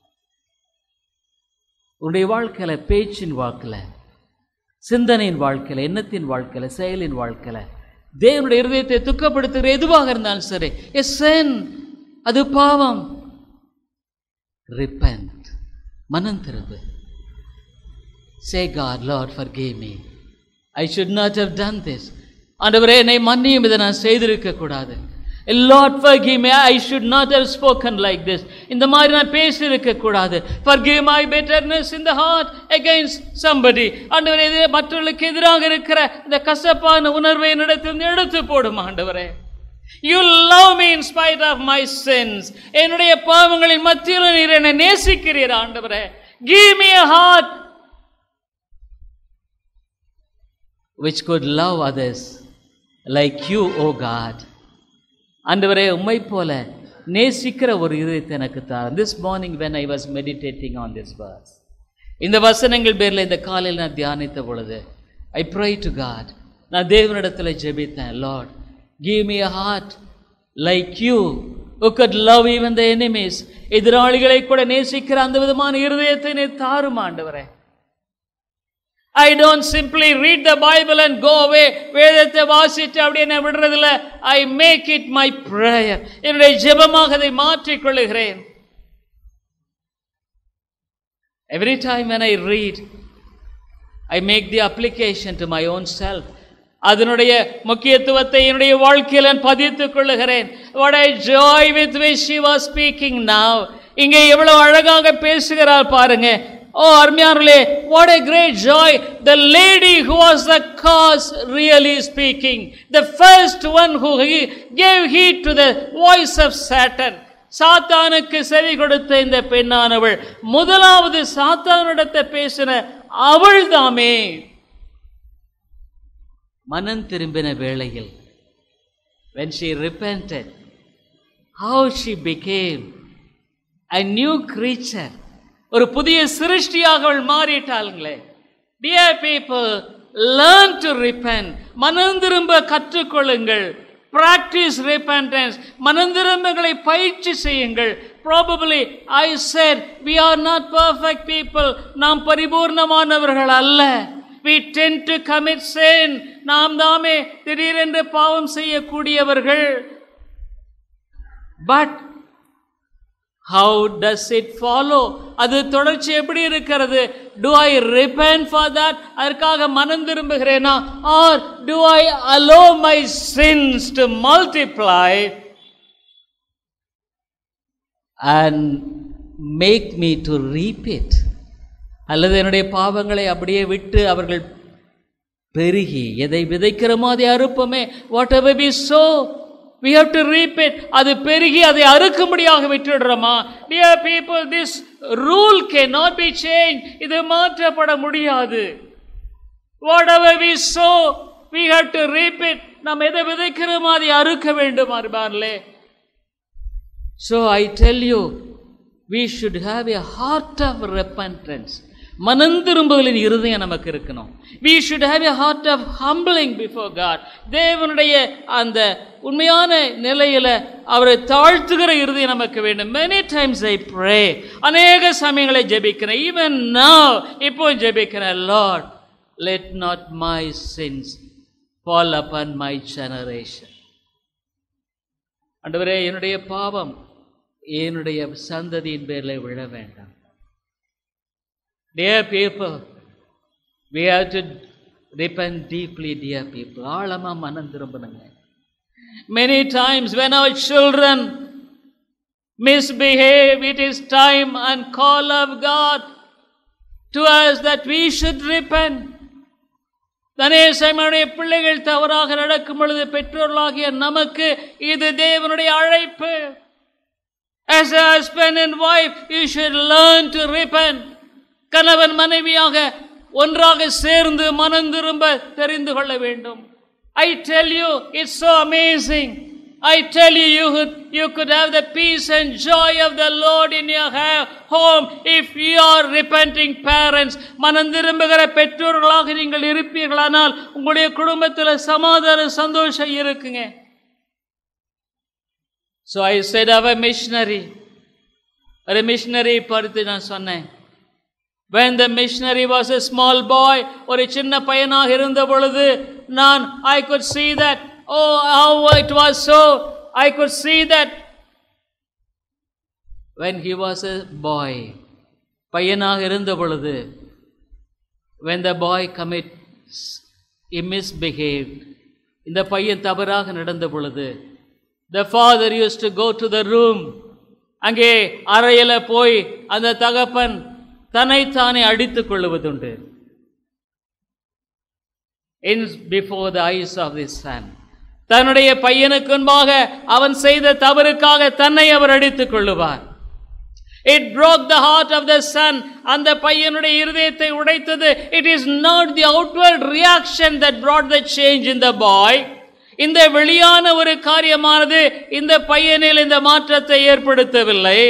உன்னுடைய வாழ்க்கையில் பேச்சின் வாழ்க்கையில் சிந்தனையின் வாழ்க்கையில் எண்ணத்தின் வாழ்க்கையில் செயலின் வாழ்க்கையில் தேவனுடைய இருதயத்தை துக்கப்படுத்துகிற எதுவாக இருந்தாலும் சரி எஸ் சென் அது பாவம் ரிப்பன்ட் மனம் திரும்பு say God Lord for me I should not have done this ஆண்டவரே என்னை மன்னியும் இதை நான் செய்திருக்க கூடாது Lord forgive me I should not have spoken like this இந்த மாதிரி நான் பேசியிருக்க கூடாது forgive my bitterness in the heart against somebody ஆண்டவரே இது மற்றவர்களுக்கு எதிராக இருக்கிற இந்த கசப்பான உணர்வை என்னிடத்தில் எடுத்து போடும் ஆண்டவரே You love me in spite of my sins. என்னுடைய பாவங்களின் மத்தியில் நீர் என்னை நேசிக்கிறீர் ஆண்டவரே Give me a heart which could love others like you, O God. ஆண்டவரே உம்மை போல நேசிக்கிற ஒரு இதயத்தை எனக்கு தார் this morning when I was meditating on this verse இந்த வசனங்கள் பேரில் இந்த காலையில் நான் தியானித்த பொழுது ஐ ப்ரை டு காட் நான் தேவனிடத்தில் ஜெபித்தேன் Lord give me a heart like you who could love even the enemies எதிராளிகளை கூட நேசிக்கிற அந்த விதமான இருதயத்தை நீ தாரும் ஆண்டவரே I don't simply read the Bible and go away வேதத்தை வாசிட்டு அப்படியே நான் விடுறதில்ல I make it my prayer என்னுடைய ஜெபமாக அதை மாற்றிக் கொள்ளுகிறேன் every time when I read I make the application to my own self அதனுடைய முக்கியத்துவத்தை என்னுடைய வாழ்க்கையில் நான் பதித்துக் கொள்ளுகிறேன் what I joy with which she was speaking now இங்கே எவ்வளவு அழகாக பேசுகிறார் பாருங்க ஓ அருமையானே what a great joy the lady who was the cause really speaking the first one who he- gave heed to the voice of Satan சாத்தானுக்கு செவி கொடுத்த இந்த பெண்ணானவள் முதலாவது சாத்தானிடத்தை பேசின அவள் தாமே மனம் திரும்பின வேளையில் when she repented how she became a new creature ஒரு புதிய சிருஷ்டியாக அவள் மாறிட்டாளுங்களே dear people learn to repent மனம் திரும்ப கற்றுக்கொள்ளுங்கள் practice repentance மனம் திரும்பங்களை பயிற்சி செய்யுங்கள் probably i said we are not perfect people நாம் பரிபூர்ணமானவர்கள் அல்ல we tend to commit sin நாம் தாமே திடீரென்று பாவம் செய்யக்கூடியவர்கள் but how does it follow அது தொடர்ச்சி எப்படி இருக்கிறது do i repent for that அதற்காக மனம் திரும்புகிறேனா or do i allow my sins to multiply and make me to reap it அல்லது என்னுடைய பாவங்களை அப்படியே விட்டு அவர்கள் பெருகி எதை விதைக்கிறோமோ அதை அறுப்போமே whatever we sow we have to reap it அது பெருகி அதை அறுக்கும்படியாக விட்டுடுறோமா dear people this rule cannot be changed இது மாற்றப்பட முடியாது whatever we sow we have to reap it நாம் எதை விதைக்கிறோமோ அதை அறுக்க வேண்டும் அருபான்லே so i tell you we should have a heart of repentance மனம் திரும்புதலின் இருதயம் நமக்கு இருக்கணும் we should have a heart of humbling before god தேவனுடைய அந்த உண்மையான நிலையில அவரை தாழ்த்துகிற இருதயம் நமக்கு வேண்டும் many times i pray அநேக சமயங்களை ஜெபிக்கிறேன் even now இப்போ ஜெபிக்கிறேன் lord let not my sins fall upon my generation ஆண்டவரே என்னுடைய பாவம் என்னுடைய சந்ததியின் பேரில் விழ வேண்டாம் Dear people, we have to repent deeply, dear people. ஆழமா மனம் திரும்பணுங்க Many times when our children misbehave, it is time and call of God to us that we should repent. தனேசமனுடைய பிள்ளைகள் தவறாக நடக்கும் பொழுது பெற்றோர்களாகிய நமக்கு இது தேவனுடைய அழைப்பு As a husband and wife, you should learn to repent. கணவன் மனைவியாக ஒன்றாக சேர்ந்து மனம் திரும்ப தெரிந்து கொள்ள வேண்டும் I tell you it's so amazing I tell you, you could, you could have the peace and joy of the Lord in your ha- home if you are repenting parents. மனம் திரும்புகிற பெற்றோர்களாக நீங்கள் இருப்பீர்களானால் உங்களுடைய குடும்பத்தில் சமாதான சந்தோஷம் இருக்குங்க ஸோ ஐ செட் அவ missionary ஒரு மிஷினரி படுத்து நான் சொன்னேன் when the missionary was a small boy ஒரு சின்ன பையனாக இருந்த பொழுது நான் I could see that oh how it was so I could see that when he was a boy பையனாக இருந்த பொழுது when the boy commits he misbehaved இந்த பையன் தவறாக நடந்த பொழுது the father used to go to the room அங்கே அறையில போய் அந்த தகப்பன் தன்னைத்தானே அடித்துக் கொள்வதுண்டு in before the eyes of his son தன்னுடைய பையனுக்கு முன்பாக அவன் செய்த தவறுக்காக தன்னை அவர் அடித்துக் கொள்ளுவார் It broke the heart of the son. அந்த பையனுடைய இருதயத்தை உடைத்தது It is not the outward reaction that brought the change in the boy. இந்த வெளியான ஒரு காரியமானது இந்த பையனில் இந்த மாற்றத்தை ஏற்படுத்தவில்லை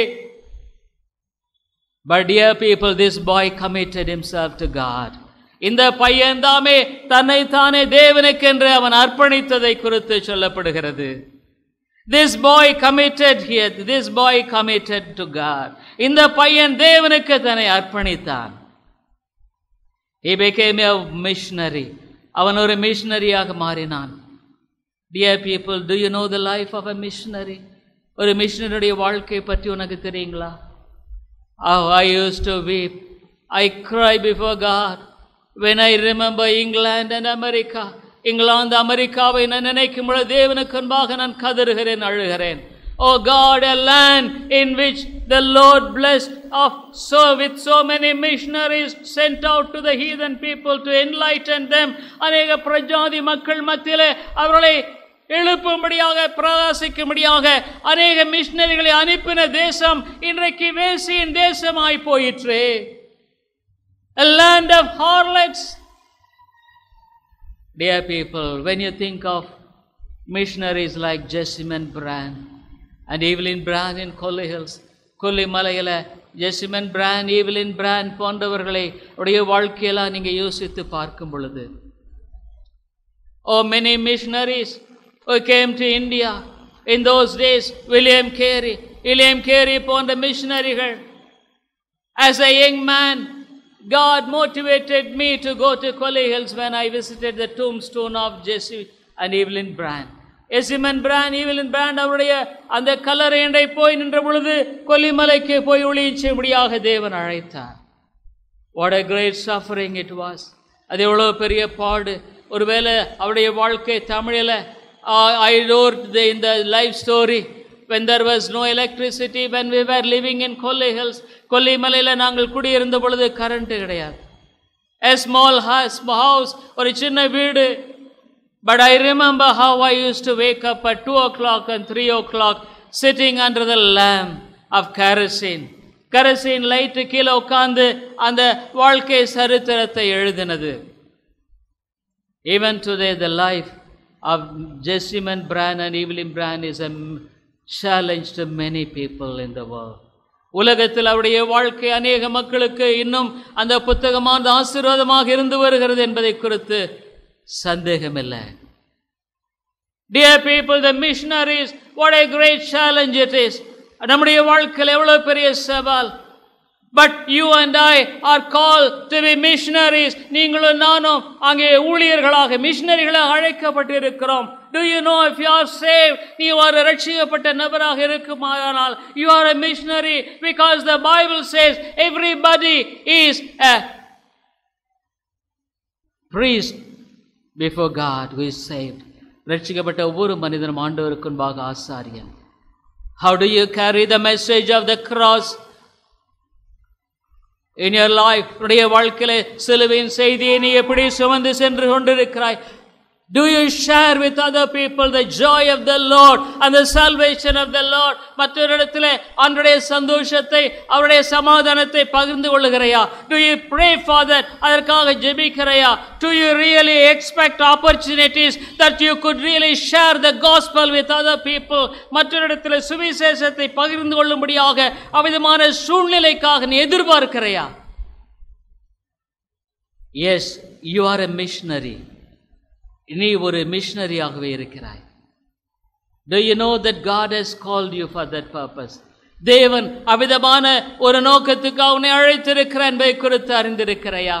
But dear people, this boy committed himself to God. இந்த பையன் தாமே தன்னைத்தானே தேவனுக்கென்று அவன் அர்ப்பணித்ததை குறித்து சொல்லப்படுகிறது This boy committed here, this boy committed to God. இந்த பையன் தேவனுக்கு தன்னை அர்ப்பணித்தான் He became a missionary. அவன் ஒரு மிஷனரியாக மாறினான் Dear people, do you know the life of a missionary? ஒரு மிஷனருடைய வாழ்க்கை பற்றி உனக்கு தெரியுங்களா Oh, I used to weep. I cry before God when I remember England and America. England அமெரிக்காவை நான் நினைக்கும் பொழுது தேவனுக்கு முன்பாக நான் கதறுகிறேன் அழுகிறேன் Oh God, a land in which the Lord blessed of so with so many missionaries sent out to the heathen people to enlighten them. அநேக பிரஜாதி மக்கள் மத்தியிலே அவர்களை எழுப்பும்படியாக பிரகாசிக்கும்படியாக அநேக மிஷினரிகளை அனுப்பின தேசம் இன்றைக்கு வேசியின் தேசமாய் போயிற்று A land of harlots. Dear people, when you think of missionaries like Jessamine Brand and Evelyn Brand in Collie Hills, கொல்லிமலையில் ஜெசிமன் பிராண்ட் ஈவிலின் பிராண்ட் போன்றவர்களை உடைய வாழ்க்கையெல்லாம் நீங்கள் யோசித்து பார்க்கும் பொழுது oh many missionaries who came to India in those days William Carey William Carey போன்ற மிஷனரிகள் as a young man God motivated me to go to Collie Hills when I visited the tombstone of Jesse and Evelyn Brand. எசிமன் Brand Evelyn Brand அவருடைய அந்த கல்லறையண்டை போய் நின்ற பொழுது கொல்லிமலைக்கு போய் ஒளியும்படியாக தேவன் அழைத்தார் what a great suffering it was அது எவ்வளோ பெரிய பாடு ஒருவேளை அவருடைய வாழ்க்கை தமிழில் ஐ ரோட் இந்த life story when there was no electricity when we were living in Kolli hills கொல்லிமலையில் நாங்கள் குடியிருந்த பொழுது கரண்ட் கிடையாது a small house house ஒரு சின்ன வீடு but I remember how I used to wake up at 2 o'clock and 3 o'clock sitting under the lamp of kerosene kerosene light கீழே உட்கார்ந்து அந்த வாழ்க்கை சரித்திரத்தை எழுதினது Even today, the life of Jessamine Brand and Evelyn Brand is a m- challenge to many people in the world. உலகத்தில் அவருடைய வாழ்க்கை அநேக மக்களுக்கு இன்னும் அந்த புத்தகமான ஆசீர்வாதமாக இருந்து வருகிறது என்பதை குறித்து சந்தேகமில்லை Dear people, the missionaries, what a great challenge it is. நம்முடைய வாழ்க்கையில் எவ்வளவு பெரிய சவால் but you and I are call to be missionaries நீங்களும் நானும் அங்கே ஊழியர்களாக மிஷனரிகளாக அழைக்கப்பட்டிருக்கிறோம் do you know if you are save நீ ஒரு ரட்சிக்கப்பட்ட நபராக இருக்குமானால் you are a missionary because the Bible says everybody is a priest before God who is saved ரட்சிக்கப்பட்ட ஒவ்வொரு மனிதனும் ஆண்டவருக்கு முன்பாக ஆசாரியன் how do you carry the message of the cross in your life உடைய வாழ்க்கையில சிலுவையின் செய்தியை நீ எப்படி சுமந்து சென்று கொண்டிருக்கிறாய் Do you share with other people the joy of the Lord and the salvation of the Lord? மற்றொரிடத்தில் அன்றைய சந்தோஷத்தை அவருடைய சமாதானத்தை பகிர்ந்து கொள்ளுகிறையா Do you pray for that? அதற்காக ஜெபிக்கிறையா Do you really expect opportunities that you could really share the gospel with other people? மற்றொரிடத்தில் சுவிசேஷத்தை பகிர்ந்து கொள்ளும்படியாக அவ்விதமான சூழ்நிலைக்காக நீ எதிர்பார்க்கிறையா yes you are a missionary நீ ஒரு மிஷனரியாகவே இருக்கிறாய் Do you know that God has called you for that purpose? தேவன் அவிதமான ஒரு நோக்கத்துக்கு அவனை அழைத்திருக்கிற என்பதை குறித்து அறிந்திருக்கிறையா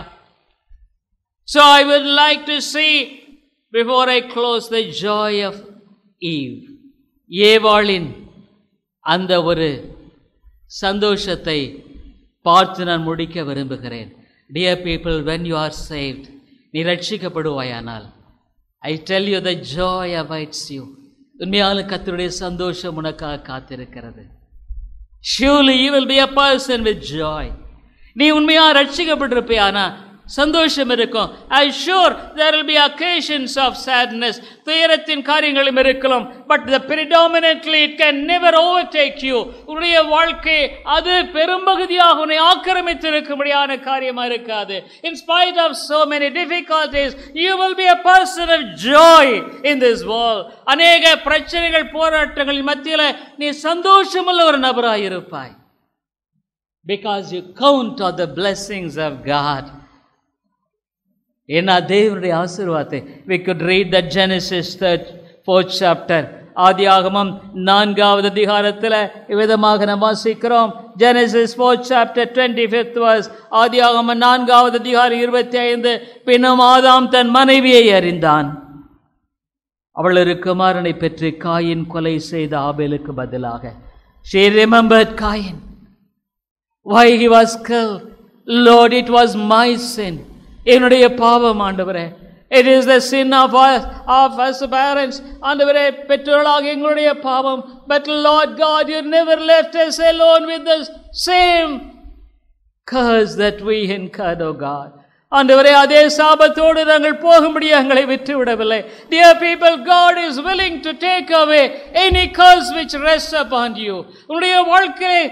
So I would like to see before I close the joy of Eve. ஏவாளின் அந்த ஒரு சந்தோஷத்தை பார்த்து நான் முடிக்க விரும்புகிறேன் Dear people, when you are saved, நீ ரட்சிக்கப்படுவாயானால் I tell you the joy awaits you உண்மையான கத்தருடைய சந்தோஷம் உனக்காக காத்திருக்கிறது surely you will be a person with joy நீ உண்மையா ரட்சிக்கப்பட்டிருப்பியானா சந்தோஷம் இருக்கும் I sure there will be occasions of sadness துயரத்தின் காரியங்களும் இருக்கலாம் but the predominantly it can never overtake you உன்னுடைய வாழ்க்கை அது பெரும்பகுதியாக உன்னை ஆக்கிரமித்திருக்கும்படியான காரியமா இருக்காது in spite of so many difficulties you will be a person of joy in this world அநேக பிரச்சனைகள் போராட்டங்களின் மத்தியில் நீ சந்தோஷமுள்ள ஒரு நபராய் இருப்பாய் because you count on the blessings of God ஏன்னா தேவனுடைய ஆசீர்வாதத்தை we could read that Genesis third fourth chapter ஆதியாகமம் நான்காவது அதிகாரத்தில் இவ்விதமாக நாம் வாசிக்கிறோம் Genesis fourth chapter twenty fifth verse ஆதியாகமம் நான்காவது அதிகாரம் இருபத்தி ஐந்து பின்னும் ஆதாம் தன் மனைவியை அறிந்தான் அவள் ஒரு குமாரனை பெற்று காயின் கொலை செய்த ஆபேலுக்கு பதிலாக she remembered Cain why he was killed lord it was my sin என்னுடைய பாவம் ஆண்டவரே it is the sin of of us parents ஆண்டவரே பெற்றோர்களாக எங்களுடைய பாவம் but Lord God you never left us alone with the same curse that we incurred oh god ஆண்டவரே அதே சாபத்தோடு நாங்கள் போகும்படி எங்களை விட்டு விடவில்லை dear people god is willing to take away any curse which rests upon you உன்னுடைய வாழ்க்கையை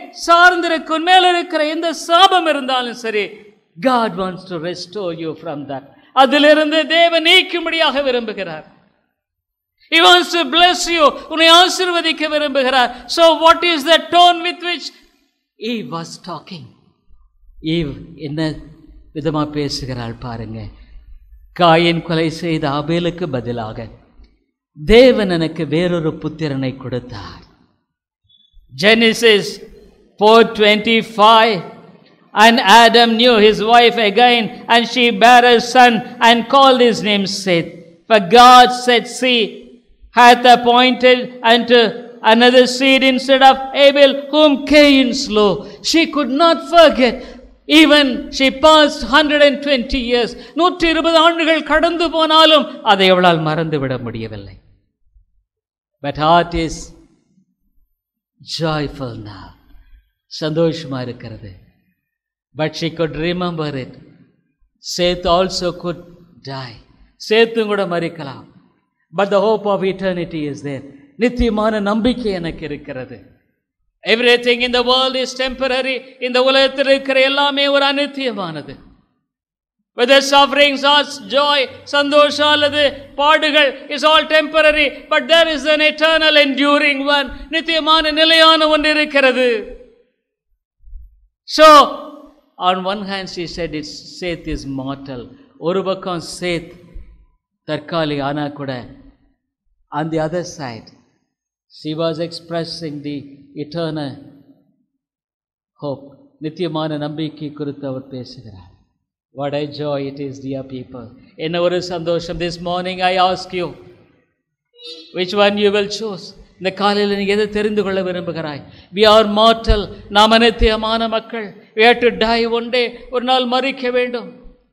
சார்ந்திருக்கும் மேல் இருக்கிற எந்த சாபம் இருந்தாலும் சரி God wants to restore you from that. அதிலிருந்து தேவன் நீக்கும்படியாக விரும்புகிறார் He wants to bless you. உன்னை ஆசீர்வதிக்க விரும்புகிறார். So what is the tone with which Eve was talking? Eve என்ன விதமா பேசுகிறாள் பாருங்க காயின் கொலை செய்த ஆபேலுக்கு பதிலாக தேவன் எனக்கு வேறொரு புத்திரனை கொடுத்தார் Genesis 4:25 And Adam knew his wife again, and she bare a son, and called his name Seth. For God said, See, hath appointed unto another seed instead of Abel, whom Cain slew. She could not forget. Even she passed 120 years. நூற்றி இருபது ஆண்டுகள் கடந்து போனாலும் அதை அவளால் மறந்துவிட முடியவில்லை but heart is joyful now சந்தோஷமா இருக்கிறது but she could remember it Seth also could die சேத்தும் கூட மறிக்கலாம் but the hope of eternity is there நித்தியமான நம்பிக்கை எனக்கு இருக்கிறது everything in the world is temporary இந்த உலகத்தில் இருக்கிற எல்லாமே ஒரு அநித்தியமானது whether sufferings or joy சந்தோஷம் அல்லது பாடுகள் is all temporary but there is an eternal enduring one நித்தியமான நிலையான ஒன்று இருக்கிறது so on one hand she said it's Seth is mortal ஒரு பக்கம் சேத் தற்காலிக ஆனா கூட on the other side she was expressing the eternal hope நித்தியமான நம்பிக்கை குறித்து அவர் பேசுகிறார் What a joy it is, dear people. என்ன ஒரு சந்தோஷம் this morning I ask you which one you will choose இந்த காலையில் நீ எதை தெரிந்து கொள்ள விரும்புகிறாய் வி ஆர் மார்டல் நாம் அனைத்தியமான மக்கள் we have to die one day ஒரு நாள் மறிக்க வேண்டும்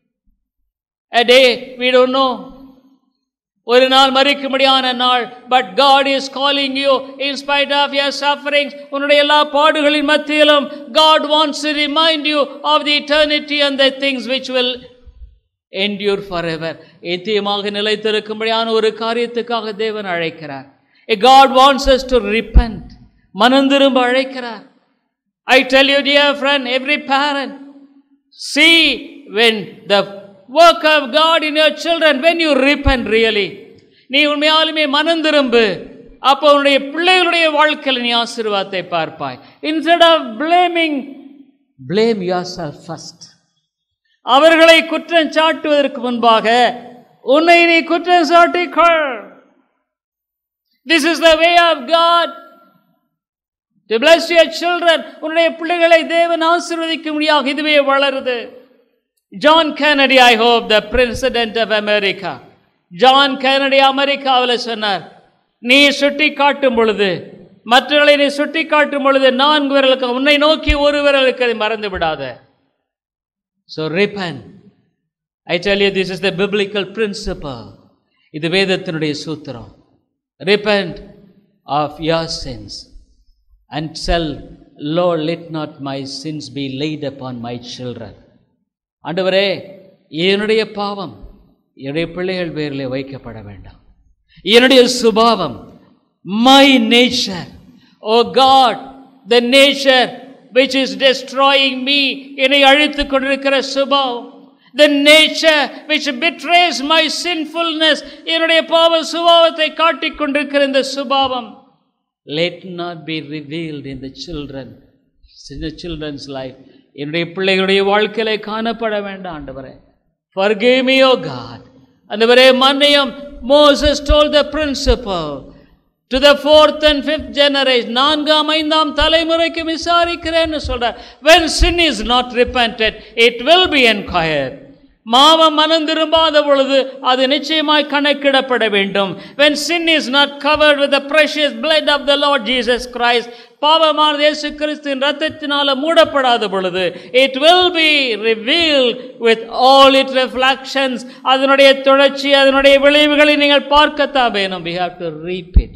a day we don't know ஒரு நாள் மறிக்கும்படியான நாள் but God is calling you in spite of your sufferings உன்னுடைய எல்லா பாடுகளின் மத்தியிலும் God wants to remind you of the eternity and the things which will endure forever நித்தியமாக நிலைத்திருக்கும்படியான ஒரு காரியத்துக்காக தேவன் அழைக்கிறார் A God wants us to repent மனம் திரும்ப அழைக்கிறார் I tell you dear friend every parent see when the work of God in your children when you repent really நீ உண்மையாலுமே மனம் திரும்பு அப்போ உன்னுடைய பிள்ளைகளுடைய வாழ்க்கையில் நீ ஆசீர்வாதத்தை பார்ப்பாய் instead of blaming blame yourself first அவர்களை குற்றம் சாட்டுவதற்கு முன்பாக உன்னை நீ குற்றம் சாட்டிக்கொள் this is the way of God to bless your children உன்னுடைய பிள்ளைகளை தேவன் ஆசீர்வதிக்க முடியாது இதுவே வளருது John Kennedy I hope the president of America John Kennedy அமெரிக்காவில் சொன்னார் நீ சுட்டி காட்டும் பொழுது மற்றவர்களை நீ சுட்டி காட்டும் பொழுது நான்கு விரலுக்கு உன்னை நோக்கி ஒரு விரலுக்கு அதை மறந்து விடாத so repent I tell you this is the biblical principle இது வேதத்தினுடைய சூத்திரம் repent of your sins and say Lord let not my sins be laid upon my children ஆண்டவரே என்னுடைய பாவம் என்னுடைய பிள்ளைகள் பேரில் வைக்கப்பட வேண்டாம் என்னுடைய சுபாவம் my nature oh God the nature which is destroying me என்னை அழித்துக் கொண்டிருக்கிற சுபாவம் the nature which betrays my sinfulness என்னுடைய பாவ சுபாவத்தை காட்டிக் கொண்டிருக்கிற இந்த சுபாவம் let not be revealed in the children இந்த சில்ட்ரன்ஸ் லைஃப் என்னுடைய பிள்ளைகளுடைய வாழ்க்கையில காணப்பட வேண்டாம் ஆண்டவரே forgive me o god ஆண்டவரே மன்னியும் Moses told the principle to the fourth and fifth generation நான்காம் ஐந்தாம் தலைமுறைக்கு விசாரிக்கிறேன்னு சொல்றார் when sin is not repented it will be inquired மாவம் மனம் திரும்பாத பொழுது அது நிச்சயமாய் கணக்கிடப்பட வேண்டும் when sin is not covered with the precious blood of the lord jesus christ பாவமான இயேசு கிறிஸ்துவின் ரத்தத்தினால மூடப்படாத பொழுது it will be revealed with all it reflections அதனுடைய தொடர்ச்சி அதனுடைய விளைவுகளை நீங்கள் பார்க்கத்தான் வேணும் we have to reap it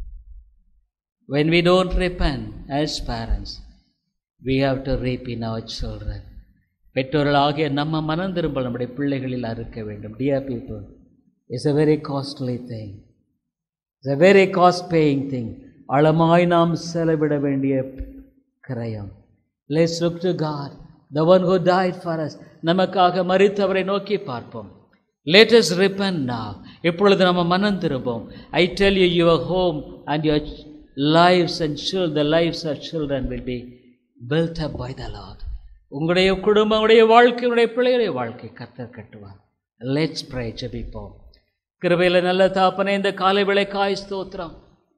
when we don't repent as parents we have to reap in our children பெற்றோர்களாகிய நம்ம மனம் திரும்ப நம்முடைய பிள்ளைகளில் அறுக்க வேண்டும் dear people it's a very costly thing it's a very cost paying thing ஆழமாய் நாம் செலவிட வேண்டிய கிரயம் let's look to God the one who died for us நமக்காக மறித்தவரை நோக்கி பார்ப்போம் let us repent now இப்பொழுது நம்ம மனம் திரும்பும் I tell you your home and your lives and சில் the lives of children will be built up by the Lord உங்களுடைய குடும்பம் உடைய வாழ்க்கை உடைய பிள்ளைகளுடைய வாழ்க்கை கத்தர் கட்டுவார் லெட்ஸ் ப்ரே ஜெபிப்போம் கிருபையில் நல்ல தாப்பனே இந்த காலை விளைக்காய் ஸ்தோத்திரம்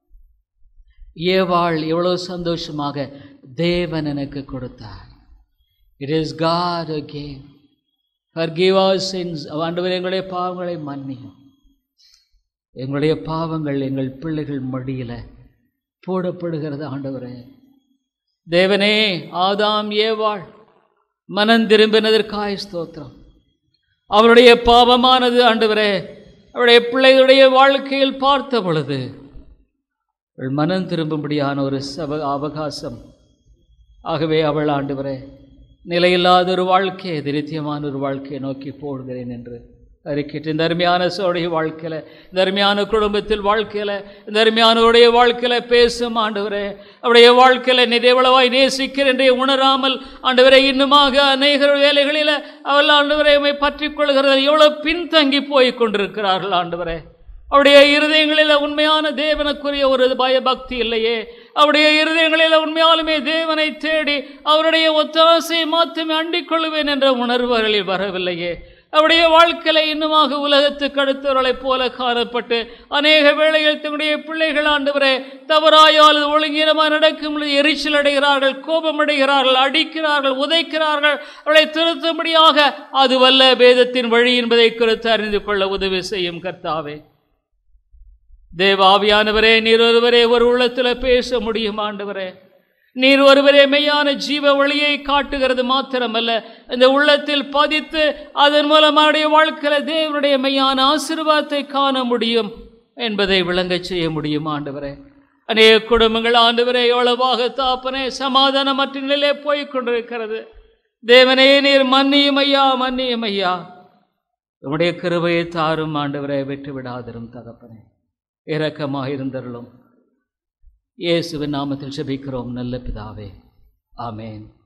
ஏவாள் எவ்வளோ சந்தோஷமாக தேவன் எனக்கு கொடுத்தார் it is God again forgive our sins ஆண்டவர் எங்களுடைய பாவங்களை மன்னியும் எங்களுடைய பாவங்கள் எங்கள் பிள்ளைகள் மடியில் போடப்படுகிறது ஆண்டவரே தேவனே ஆதாம் ஏவாள் மனம் திரும்பினதற்காய் ஸ்தோத்திரம் அவருடைய பாவமானது ஆண்டவரே அவருடைய பிள்ளைகளுடைய வாழ்க்கையில் பார்த்த பொழுது அவள் மனம் திரும்பும்படியான ஒரு சவ அவகாசம் ஆகவே அவள் ஆண்டவரே நிலையில்லாத ஒரு வாழ்க்கையை நித்தியமான ஒரு வாழ்க்கையை நோக்கி போடுகிறேன் என்று அறிக்கிட்டு இந்த அருமையான சோடைய வாழ்க்கையில் இந்த அருமையான குடும்பத்தில் வாழ்க்கையில் இந்த அருமையானவருடைய வாழ்க்கையில் பேசும் ஆண்டவரே அவருடைய வாழ்க்கையில் நிறைவளவாய் நேசிக்கிறேன் என்று உணராமல் ஆண்டவரை இன்னுமாக அநேக வேலைகளில் அவள் ஆண்டவரை உம்மை பற்றி கொள்கிறது எவ்வளோ பின்தங்கி போய் கொண்டிருக்கிறார்கள் ஆண்டவரே அவருடைய இருதயங்களில் உண்மையான தேவனுக்குரிய ஒரு பயபக்தி இல்லையே அவருடைய இருதயங்களில் உண்மையாலுமே தேவனை தேடி அவருடைய ஒத்தாசையை மாத்திரமே அண்டிக் கொள்வேன் என்ற உணர்வுகளில் வரவில்லையே அவருடைய வாழ்க்கையில இன்னுமாக உலகத்துக்கு அடுத்தவர்களைப் போல காணப்பட்டு அநேக வேளையில் தங்களுடைய பிள்ளைகள் ஆண்டவரே தவறாயால் ஒழுங்கீனமாக நடக்கும் பொழுது எரிச்சல் அடைகிறார்கள் கோபம் அடைகிறார்கள் அடிக்கிறார்கள் உதைக்கிறார்கள் அவளை திருத்தும்படியாக அதுவல்ல வேதத்தின் வழி என்பதை குறித்து அறிந்து கொள்ள உதவி செய்யும் கர்த்தாவே தேவாவியானவரே நீர் ஒருவரே ஒரு உள்ளத்தில் பேச முடியும் ஆண்டவரே நீர் ஒருவரே மெய்யான ஜீவ வழியை காட்டுகிறது மாத்திரமல்ல இந்த உள்ளத்தில் பதித்து அதன் மூலம் அவருடைய வாழ்க்கையில் தேவனுடைய மெய்யான ஆசீர்வாதத்தை காண முடியும் என்பதை விளங்கச் செய்ய முடியும் ஆண்டவரே அநேக குடும்பங்கள் ஆண்டவரே எவ்வளவாக தாப்பனே சமாதானமற்ற நிலையிலே போய் கொண்டிருக்கிறது தேவனே நீர் மன்னியும் ஐயா மன்னியும் ஐயா உம்முடைய கிருபையை தாரும் ஆண்டவரை விட்டு விடாதிரும் தகப்பனே இரக்கமாக இருந்தருளும் இயேசுவின் நாமத்தில் செபிக்கிறோம் நல்ல பிதாவே ஆமேன்